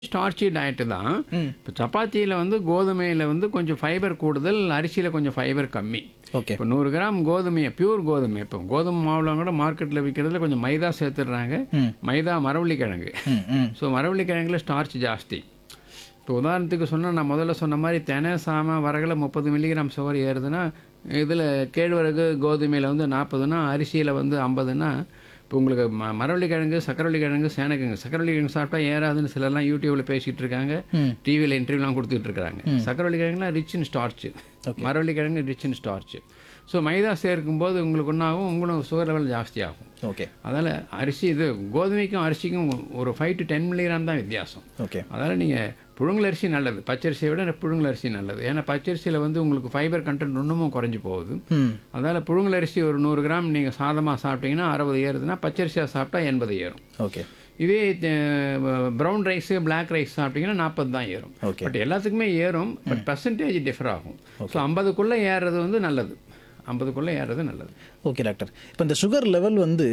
starchy diet தான் இப்போ சப்பாத்தியில் வந்து கோதுமையில் வந்து கொஞ்சம் ஃபைபர் கூடுதல் அரிசியில் கொஞ்சம் ஃபைபர் கம்மி ஓகே இப்போ நூறு கிராம் கோதுமையை பியூர் கோதுமை இப்போ கோதுமை மாவுலாம் கூட மார்க்கெட்டில் விற்கிறதுல கொஞ்சம் மைதா சேர்த்துடுறாங்க மைதா மரவள்ளி கிழங்கு ம் ம் ஸோ மரவள்ளி கிழங்குல ஸ்டார்ச் ஜாஸ்தி இப்போ உதாரணத்துக்கு சொன்னால் நான் முதல்ல சொன்ன மாதிரி தெனை சாம வரகுல முப்பது மில்லிகிராம் சுகர் ஏறுதுன்னா இதில் கேழ்வரகு கோதுமையில் வந்து நாற்பதுன்னா அரிசியில் வந்து ஐம்பதுன்னா இப்போ உங்களுக்கு ம மரவள்ளி கிழங்கு சக்கரவள்ளி கிழங்கு சேனக்கிழங்கு சக்கரவள்ளி கிழங்கு சாப்பிட்டா ஏறாதுன்னு சிலர்லாம் யூடியூப்பில் பேசிகிட்டு இருக்காங்க டிவியில் இன்டர்வியூலாம் கொடுத்துட்டு இருக்காங்க சக்கரவள்ளி கிழங்குலாம் ரிச் இன் ஸ்டார்ச் மரவள்ளி கிழங்கு rich in starch so maida சேர்க்கும்போது உங்களுக்கு ஒன்றாகும் உங்களுக்கு சுகர் லெவல் ஜாஸ்தியாகும் ஓகே அதனால் அரிசி இது கோதுமைக்கும் அரிசிக்கும் ஒரு ஃபைவ் டு டென் மில்லிகிராம் தான் வித்தியாசம் ஓகே அதனால் நீங்கள் புழுங்கல் அரிசி நல்லது பச்சரிசியை விட புழுங்கல் அரிசி நல்லது ஏன்னா பச்சரிசியில் வந்து உங்களுக்கு ஃபைபர் கண்டென்ட் இன்னமும் குறைஞ்சி போகுது ம் அதனால் புழுங்கல் அரிசி ஒரு நூறு கிராம் நீங்கள் சாதமாக சாப்பிட்டீங்கன்னா அறுபது ஏறுதுன்னா பச்சரிசியாக சாப்பிட்டா எண்பது ஏறும் ஓகே இதே ப்ரௌன் ரைஸு பிளாக் ரைஸ் சாப்பிட்டீங்கன்னா நாற்பது தான் ஏறும் ஓகே பட் எல்லாத்துக்குமே ஏறும் பட் பர்சன்டேஜ் டிஃபர் ஆகும் ஸோ ஐம்பதுக்குள்ளே ஏறுறது வந்து நல்லது ஐம்பதுக்குள்ளே ஏறுறது நல்லது ஓகே டாக்டர் இப்போ இந்த சுகர் லெவல் வந்து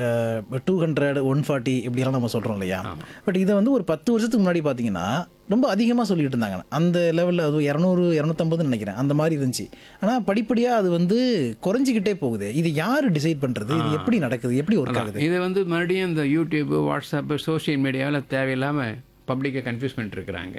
டூ ஹண்ட்ரட் ஒன் ஃபார்ட்டி இப்படியெல்லாம் நம்ம சொல்கிறோம் இல்லையா பட் இதை வந்து ஒரு பத்து வருஷத்துக்கு முன்னாடி பார்த்தீங்கன்னா ரொம்ப அதிகமாக சொல்லிட்டு இருந்தாங்க அந்த லெவலில் அது இரநூறு இரநூத்தம்பதுன்னு நினைக்கிறேன் அந்த மாதிரி இருந்துச்சு ஆனால் படிப்படியாக அது வந்து குறைஞ்சிக்கிட்டே போகுது இது யார் டிசைட் பண்ணுறது இது எப்படி நடக்குது எப்படி ஒர்க் ஆகுது இது வந்து மறுபடியும் இந்த யூடியூப் வாட்ஸ்அப் சோஷியல் மீடியாவில் தேவையில்லாமல் பப்ளிக்கை கன்ஃபியூஸ் பண்ணிட்டு இருக்கிறாங்க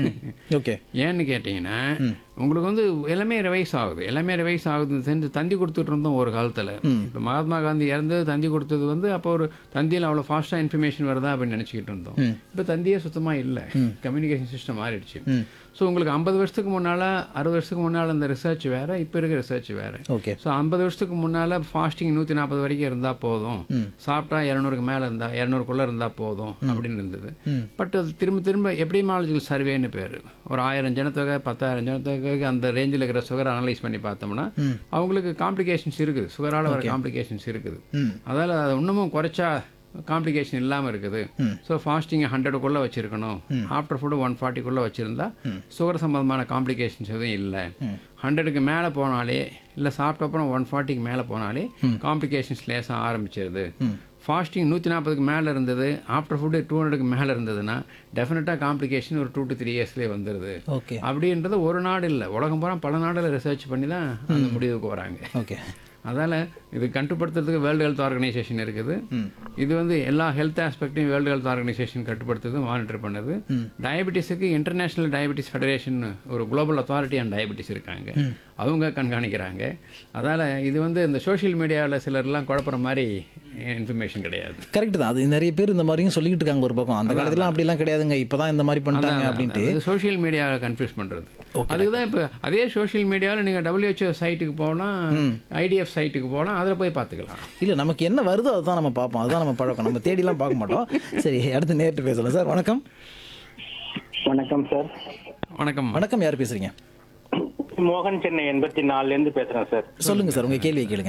ஓகே ஏன்னு கேட்டிங்கன்னா உங்களுக்கு வந்து எல்லாமே ரிவைஸ் ஆகுது எல்லாமே ரிவைஸ் ஆகுது செஞ்சு தந்தி கொடுத்துட்டு இருந்தோம் ஒரு காலத்தில் இப்போ மகாத்மா காந்தி இறந்தது தந்தி கொடுத்தது வந்து அப்போ ஒரு தந்தியில் அவ்வளோ ஃபாஸ்ட்டாக இன்ஃபர்மேஷன் வருதா அப்படின்னு நினச்சிக்கிட்டு இருந்தோம் இப்போ தந்தியே சுத்தமாக இல்லை கம்யூனிகேஷன் சிஸ்டம் மாறிடுச்சு ஸோ உங்களுக்கு ஐம்பது வருஷத்துக்கு முன்னால் அறுபது வருஷத்துக்கு முன்னால் அந்த ரிசர்ச் வேறு இப்போ இருக்க ரிசர்ச் வேறு ஓகே ஸோ ஐம்பது வருஷத்துக்கு முன்னால் ஃபாஸ்டிங் நூற்றி நாற்பது வரைக்கும் இருந்தால் போதும் சாப்பிட்டா இரநூறுக்கு மேலே இருந்தால் இரநூறுக்குள்ளே இருந்தால் போதும் அப்படின்னு இருந்தது பட் அது திரும்ப திரும்ப எப்டிமாலஜிக்கல் சர்வேன்னு பேர் ஒரு ஆயிரம் ஜனத்தொகை பத்தாயிரம் ஜனத்தொகைக்கு அந்த ரேஞ்சில் இருக்கிற சுகர் அனலைஸ் பண்ணி பார்த்தோம்னா அவங்களுக்கு காம்ப்ளிகேஷன்ஸ் இருக்குது சுகரால் வர காம்ப்ளிகேஷன்ஸ் இருக்குது அதால் அதை இன்னமும் குறைச்சா காம்ப்ளிகேஷன் இல்லாமல் இருக்குது ஸோ ஃபாஸ்டிங் ஹண்ட்ரடுக்குள்ளே வச்சுருக்கணும் ஆஃப்டர் ஃபுட்டு ஒன் ஃபார்ட்டிக்குள்ளே வச்சுருந்தா சுகர் சம்மந்தமான காம்ப்ளிகேஷன்ஸ் எதுவும் இல்லை ஹண்ட்ரடுக்கு மேலே போனாலே இல்லை சாப்பிட்ட அப்புறம் ஒன் ஃபார்ட்டிக்கு மேலே போனாலே காம்ப்ளிகேஷன்ஸ் லேசாக ஆரம்பிச்சிருது ஃபாஸ்டிங் நூற்றி நாற்பதுக்கு மேலே இருந்தது ஆஃப்டர் ஃபுட்டு டூ ஹண்ட்ரடுக்கு மேலே இருந்ததுன்னா டெஃபினட்டாக காம்ப்ளிகேஷன் ஒரு டூ டு த்ரீ இயர்ஸ்லேயே வந்துடுது ஓகே அப்படின்றது ஒரு நாடு இல்லை உலகம் பூரா பல நாடுல ரிசர்ச் பண்ணி தான் அந்த முடிவுக்கு வராங்க ஓகே அதால் இது கட்டுப்படுத்துறதுக்கு வேர்ல்டு ஹெல்த் ஆர்கனைசேஷன் இருக்குது இது வந்து எல்லா ஹெல்த் ஆஸ்பெக்ட்டையும் வேர்ல்டு ஹெல்த் ஆர்கனைசேஷன் கட்டுப்படுத்துது மானிட்டர் பண்ணுது டயபெட்டிஸுக்கு இன்டர்நேஷனல் டயபெட்டிஸ் ஃபெடரேஷன் ஒரு குளோபல் அத்தாரிட்டி அண்ட் டயபெட்டிஸ் இருக்காங்க அவங்க கண்காணிக்கிறாங்க அதால் இது வந்து இந்த சோஷியல் மீடியாவில் சிலர்லாம் குழப்புற மாதிரி இன்ஃபர்மேஷன் கிடையாது கரெக்ட் தான் அது நிறைய பேர் இந்த மாதிரியும் சொல்லிக்கிட்டு இருக்காங்க ஒரு பக்கம் அந்த காலத்துலாம் அப்படிலாம் கிடையாதுங்க இப்போ தான் இந்த மாதிரி பண்ணிட்டாங்க அப்படின்ட்டு சோஷியல் மீடியாவை கன்ஃபியூஸ் பண்ணுறது அதுக்கு தான் இப்போ அதே சோஷியல் மீடியாவில் நீங்கள் டபிள்யூஹெச்ஓ சைட்டுக்கு போனால் ஐடிஎஃப் சைட்டுக்கு போனால் அதில் போய் பார்த்துக்கலாம் இல்லை நமக்கு என்ன வருதோ அதுதான் நம்ம பார்ப்போம் அதுதான் நம்ம பழக்கம் நம்ம தேடிலாம் பார்க்க மாட்டோம் சரி அடுத்து நேரிட்டு பேசலாம் சார் வணக்கம் வணக்கம் சார் வணக்கம் வணக்கம் யார் பேசுறீங்க மோகன் சென்னை எண்பத்தி நாலுல இருந்து பேசுறேன் சார் சொல்லுங்க சார் உங்க கேள்வியை கேளுங்க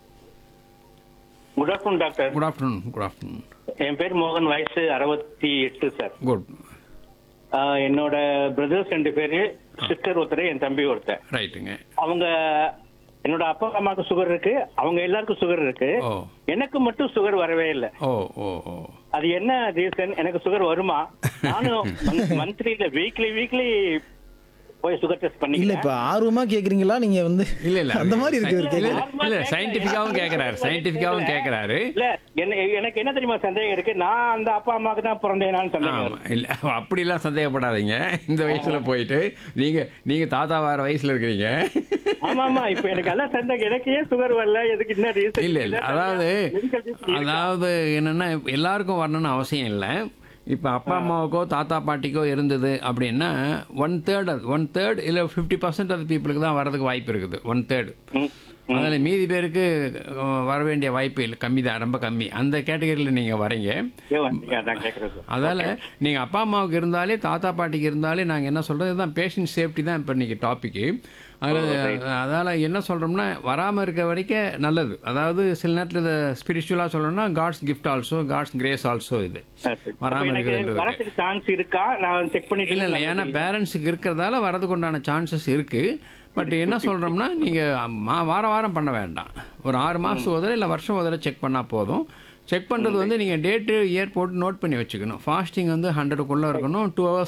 good afternoon doctor good afternoon good afternoon என் பேர் மோகன் வயசு அறுபத்தி எட்டு சார் குட் ஆஹ் என்னோட பிரதர்ஸ் ரெண்டு பேரு சிஸ்டர் ஒருத்தர் என் தம்பி ஒருத்தர் ரைட்டுங்க அவங்க என்னோட அப்பா அம்மாவுக்கு சுகர் இருக்கு அவங்க எல்லாருக்கும் சுகர் இருக்கு ஓ எனக்கு மட்டும் சுகர் வரவே இல்லை ஓ ஓ ஓ அது என்ன ரீசன் எனக்கு சுகர் வருமா நானும் மந்த்லில வீக்லி வீக்லி போய் சுகர் டெஸ்ட் இல்ல பண்ணிக்கிறேன் இப்ப ஆர்வமா கேக்குறீங்களா நீங்க வந்து இல்ல இல்ல அந்த மாதிரி இருக்கு ஒரு கேள்வி இல்ல இல்ல சயின்டிஃபிக்காவும் கேக்குறாரு சயின்டிஃபிக்காவும் கேக்குறாரு இல்ல என்ன- எனக்கு என்ன தெரியுமா சந்தேகம் இருக்கு நான் அந்த அப்பா அம்மாவுக்கு தான் பிறந்தேனான்னு சந்தேகம் ஆமா இல்ல அப்படிலாம் சந்தேகப்படாதீங்க இந்த வயசுல போயிட்டு நீங்க நீங்க தாத்தா வார வயசுல இருக்கிறீங்க ஆமா ஆமா இப்ப எனக்கு எல்லாம் சந்தேகம் எனக்கு ஏன் சுகர் வரல எதுக்கு என்ன ரீசன் இல்ல இல்ல அதாவது அதாவது என்னன்னா எல்லாருக்கும் வரணும்னு அவசியம் இல்லை இப்போ அப்பா அம்மாவுக்கோ தாத்தா பாட்டிக்கோ இருந்தது அப்படின்னா ஒன் தேர்ட் அது ஒன் தேர்ட் இல்லை ஃபிஃப்டி பர்சன்ட் அது பீப்புளுக்கு தான் வரதுக்கு வாய்ப்பு இருக்குது ஒன் தேர்ட் அதில் மீதி பேருக்கு அஹ், வர வேண்டிய வாய்ப்பு இல்லை கம்மி தான் ரொம்ப கம்மி அந்த கேட்டகரியில் நீங்கள் வரீங்க அதான் கேக்குறது அதால் நீங்கள் அப்பா அம்மாவுக்கு இருந்தாலே தாத்தா பாட்டிக்கு இருந்தாலே நாங்கள் என்ன சொல்கிறது இதுதான் பேஷண்ட் சேஃப்டி தான் இப்போ இன்றைக்கி டாப்பிக்கு அதில் அதால் என்ன சொல்கிறோம்னா வராமல் இருக்க வரைக்கும் நல்லது அதாவது சில நேரத்தில் இதை ஸ்பிரிச்சுவலாக சொல்லணும்னா God's gift also God's grace also இது வராமல் எனக்கு இருக்கிறது வரதுக்கு சான்ஸ் இருக்கா நான் செக் பண்ணிட்டு இல்லை இல்லை ஏன்னா பேரண்ட்ஸுக்கு இருக்கிறதால வரதுக்கு உண்டான சான்சஸ் இருக்குது பட் என்ன சொல்கிறோம்னா நீங்கள் மா வாரம் வாரம் பண்ண வேண்டாம் ஒரு ஆறு மாதம் ஒரு தடவை இல்லை வருஷம் ஒரு தடவை செக் பண்ணால் போதும் செக் பண்ணுறது வந்து நீங்கள் டேட்டு இயர் போட்டு நோட் பண்ணி வச்சுக்கணும் ஃபாஸ்டிங் வந்து ஹண்ட்ரடுக்குள்ளே இருக்கணும் டூ ஹவர்ஸ்